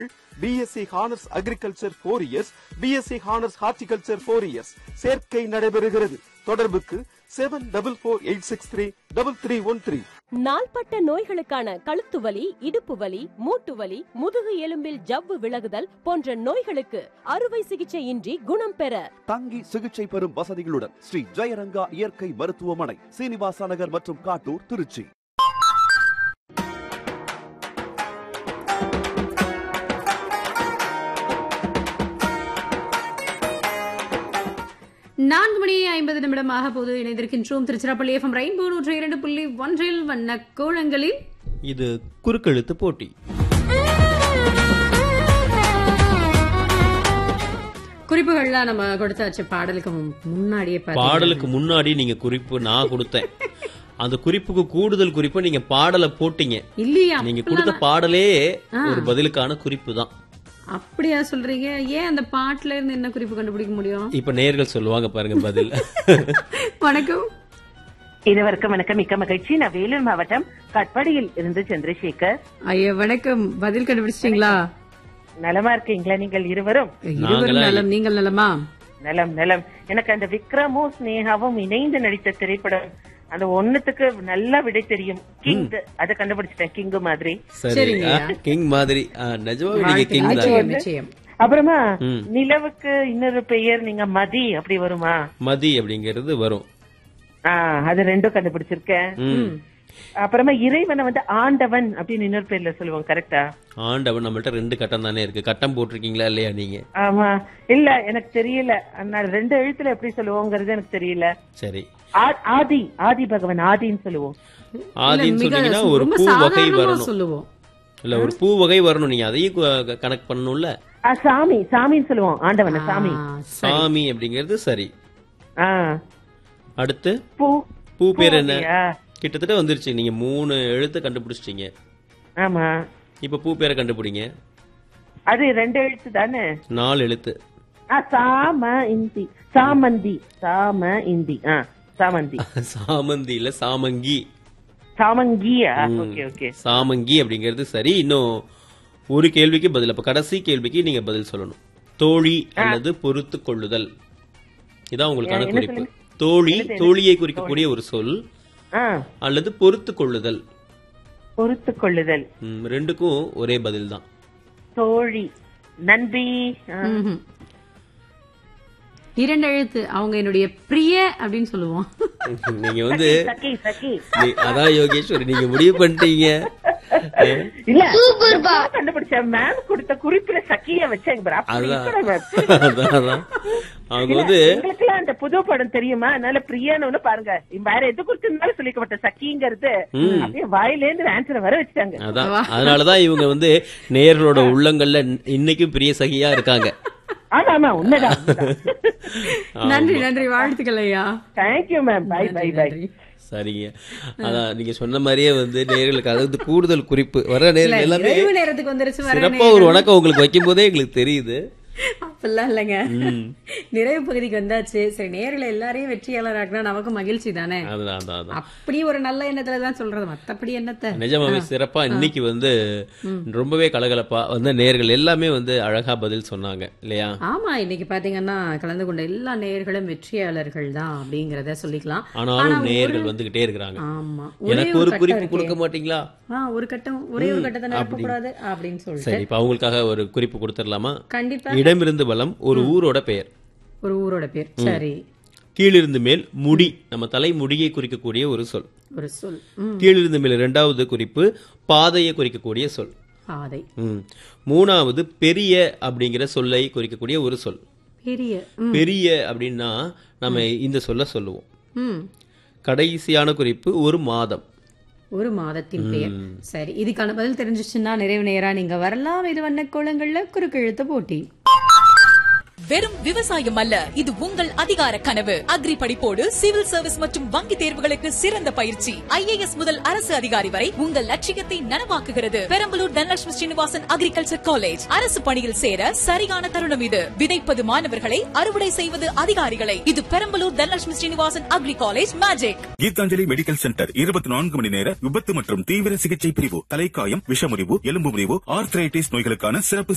BSc honours agriculture four years BSc honours horticulture four years சேர்க்கை நடைபெறுகிறது தொடர்புக்கு seven double four eight six three double three one three நாள்பட்ட நோய்களுக்கான கழுத்து வலி இடுப்பு வலி மூட்டு வலி முதுகு எலும்பில் ஜவ்வு விலகுதல் போன்ற நோய்களுக்கு அறுவை சிகிச்சையின்றி குணம் பெற தங்கி சிகிச்சை பெறும் வசதிகளுடன் ஸ்ரீ ஜெயரங்கா இயற்கை மருத்துவமனை சீனிவாசா நகர் மற்றும் காட்டூர் திருச்சி நான்கு மணி ஐம்பது நிமிடமாக போது இணைந்திருக்கின்றோம் திருச்சிராப்பள்ளி எஃப்எம் ரெயின்போ நூற்றி இரண்டு புள்ளி ஒன்றில் வண்ண கோலங்களில் இது குறுக்கெழுத்து போட்டி குறிப்புகள்லாம் நம்ம கொடுத்தாச்சு பாடலுக்கு மு- முன்னாடியே பாத்தீங்கன்னா. பாடலுக்கு முன்னாடி நீங்க குறிப்பு நான் கொடுத்தேன் அந்த குறிப்புக்கு கூடுதல் குறிப்பை நீங்க பாடலை போட்டீங்க இல்லையா நீங்க அப்படிலாம் கொடுத்த பாடலே ஒரு பதிலுக்கான குறிப்பு தான் அப்படியா சொல்றீங்க ஏன் அந்த பாட்டுல இருந்து என்ன குறிப்பு கண்டுபிடிக்க முடியும் இப்ப நேர்கள் சொல்லுவாங்க பாருங்க பதில் வணக்கம் இருவருக்கும் வணக்கம் மிக்க மகிழ்ச்சி நான் வேலூர் மாவட்டம் கட்பாடியில் இருந்து சந்திரசேகர் ஐயா வணக்கம் பதில் கண்டுபிடிச்சிட்டீங்களா நலமா இருக்கீங்களா நீங்கள் இருவரும் இருவரும் நலம் நீங்கள் நலமா நலம் நலம் எனக்கு அந்த விக்ரமும் ஸ்னேகாவும் இணைந்து நடித்த திரைப்படம் அந்த ஒண்ணுத்துக்கு நல்ல விடை தெரியும் கிங் அதை கண்டுபிடிச்சிட்டேன் கிங் மாதிரி சரி சரிங்கய்யா. ஆ, கிங் மாதிரி ஆ, நிஜமாவே நீங்க கிங் தான் நிச்சயம் நிச்சயம் அப்புறமா ம். நிலவுக்கு இன்னொரு பெயர் நீங்க மதி அப்படி வருமா மதி அப்படிங்கிறது வரும் ஆ அது ரெண்டும் கண்டுபிடிச்சிருக்கேன் ம். அப்புறமா இறைவனை வந்து ஆண்டவன் அப்படின்னு இன்னொரு பேர்ல சொல்லுவோம் கரெக்டா ஆண்டவன் நம்மள்ட்ட ரெண்டு கட்டம் தானே இருக்கு கட்டம் போட்டிருக்கீங்களா இல்லையா நீங்க ஆமா இல்ல எனக்கு தெரியல நான் ரெண்டு எழுத்துல எப்படி சொல்லுவோங்கிறது எனக்கு தெரியல சரி ஆ- ஆதி ஆதி பகவான் ஆதின்னு சொல்லுவோம் ஆதின்னு மிக சொன்னீங்கன்னா ஒரு ரொம்ப பூ வகை சாதாரணமா வரணும் சொல்லுவோம் இல்ல ஒரு பூ வகை வரணும் நீங்க அதையும் கு- கணக்கு பண்ணணும்ல ஆ, சாமி சாமின்னு சொல்லுவோம் ஆண்டவன சாமி ஆ, சாமி அப்படிங்கிறது சரி ஆ அடுத்து பூ பூ பேர் என்ன பூவகையா? கிட்டத்தட்ட வந்துருச்சு நீங்க மூணு எழுத்து கண்டுபிடிச்சிட்டீங்க ஆமா இப்ப பூ பேரை கண்டுபிடிங்க அது ரெண்டு எழுத்து தானே நாலு எழுத்து ஆ சாம இந்தி சாமந்தி சாம இந்தி ஆ சாமந்தி சாமந்தி இல்ல சாமங்கி சாமங்கியா ஓகே ஓகே சாமங்கி அப்படிங்கிறது சரி இன்னும் ஒரு கேள்விக்கு பதில் அப்ப கடைசி கேள்விக்கு நீங்க பதில் சொல்லணும் தோழி அல்லது பொறுத்து கொள்ளுதல் இதான் உங்களுக்கான என்ன குறிப்பு சொல்லுங்க? தோழி தோழியை குறிக்கக்கூடிய ஒரு சொல் ஆ அல்லது பொறுத்து கொள்ளுதல் பொறுத்து கொள்ளுதல் ம், ரெண்டுக்கும் ஒரே பதில் தான் தோழி நன்றி ஆ. ம்ஹும். இரண்டு எழுத்து அவங்க என்னுடைய பிரிய அப்படின்னு சொல்லுவோம் நீங்க வந்து சகி சகி நீ- அதான் யோகேஸ்வரி நீங்க முடிவு பண்ணிட்டீங்க இல்ல நான் கண்டுபிடிச்சேன் மேம் கொடுத்த குறிப்புல சக்கிய வச்சேன் பாரு. அப்படி அதான் இருக்கணும் ma'am. அதான் அதான் அவங்க இல்ல, வந்து எங்களுக்கெல்லாம் அந்த புது படம் தெரியுமா அதனால பிரியான்னு பாருங்க வேற எது குறிச்சிருந்தாலும் சொல்லிக்க மாட்டேன் சக்கிங்கிறது அப்படியே வாயில இருந்து ஆன்சர் வர வச்சுட்டாங்க அதான் அதனாலதான் இவங்க வந்து நேயர்களோட உள்ளங்கள்ல இன்னைக்கும் பிரிய சகியா இருக்காங்க ஆமா ஆமா உண்மைதான் நன்றி நன்றி வாழ்த்துக்கள் ஐயா thank you ma'am bye bye bye நன்றி. சரிங்க அதான் நீங்க சொன்ன மாதிரியே வந்து நேர்களுக்கு அதாவது கூடுதல் குறிப்பு வர நேர்கள் எல்லாமே நிறைவு நேரத்துக்கு வந்துருச்சு வர சிறப்பா ஒரு வணக்கம் உங்களுக்கு வைக்கும் போதே எங்களுக்கு தெரியுது அப்படிலாம் இல்லைங்க நிறைவு பகுதிக்கு வந்தாச்சு சரி நேரில் எல்லாரையும் வெற்றியாளர் ஆக்கினா நமக்கு மகிழ்ச்சி தானே அதான் அதான் அதான் அப்படி ஒரு நல்ல எண்ணத்துல தான் சொல்றது மத்தபடி என்னத்த நிஜமாவே சிறப்பா இன்னைக்கு வந்து ரொம்பவே கலகலப்பா வந்து நேர்கள் எல்லாமே வந்து அழகா பதில் சொன்னாங்க இல்லையா ஆமா இன்னைக்கு பாத்தீங்கன்னா கலந்து கொண்ட எல்லா நேயர்களும் வெற்றியாளர்கள் தான் அப்படிங்கறத சொல்லிக்கலாம் ஆனாலும் நேர்கள் வந்துகிட்டே இருக்கிறாங்க ஆமா ஒரே எனக்கு ஒரு கட்டம் குறிப்பு இருக்கே. கொடுக்க மாட்டீங்களா ஆ, ஒரு கட்டம் ஒரே ஒரு கட்டத்தை நிரப்பக்கூடாது அப்படின்னு சொல்லிட்டு சரி இப்ப அவங்களுக்காக ஒரு குறிப்பு கொடுத்துடலாமா கண்டிப்பா இடமிருந்து வலம் ஒரு ஊரோட பெயர் ஒரு ஊரோட பேர் சரி கீழிருந்து மேல் முடி நம்ம தலை முடியை குறிக்கக்கூடிய ஒரு சொல் ஒரு சொல் ம், கீழிருந்து மேல் இரண்டாவது குறிப்பு பாதையை குறிக்கக்கூடிய சொல் பாதை ம். மூணாவது பெரிய அப்படிங்கிற சொல்லை குறிக்கக்கூடிய ஒரு சொல் பெரிய ம், பெரிய அப்படின்னா நம்ம இந்த சொல்ல சொல்லுவோம் ம் கடைசியான குறிப்பு ஒரு மாதம் ஒரு மாதத்தின் பெயர் சரி இதுக்கான பதில் தெரிஞ்சிச்சுன்னா நிறைவு நேரா நீங்க வரலாம் இது வண்ண கோலங்கள்ல குறுக்கெழுத்து போட்டி வெறும் விவசாயம் அல்ல இது உங்கள் அதிகார கனவு அக்ரி படிப்போடு சிவில் சர்வீஸ் மற்றும் வங்கி தேர்வுகளுக்கு சிறந்த பயிற்சி ஐஏஎஸ் முதல் அரசு அதிகாரி வரை உங்கள் லட்சியத்தை நனவாக்குகிறது பெரம்பலூர் தனலட்சுமி ஸ்ரீனிவாசன் அக்ரிகல்ச்சர் காலேஜ் அரசு பணியில் சேர சரியான தருணம் இது விதைப்பது மாணவர்களை அறுவடை செய்வது அதிகாரிகளை இது Perambalur Dhanalakshmi Srinivasan agri college magic Geethanjali medical centre இருபத்தி நான்கு மணி நேர விபத்து மற்றும் தீவிர சிகிச்சை பிரிவு தலைக்காயம் விஷமுறிவு எலும்பு முறிவு ஆர்த்ரைட்டிஸ் நோய்களுக்கான சிறப்பு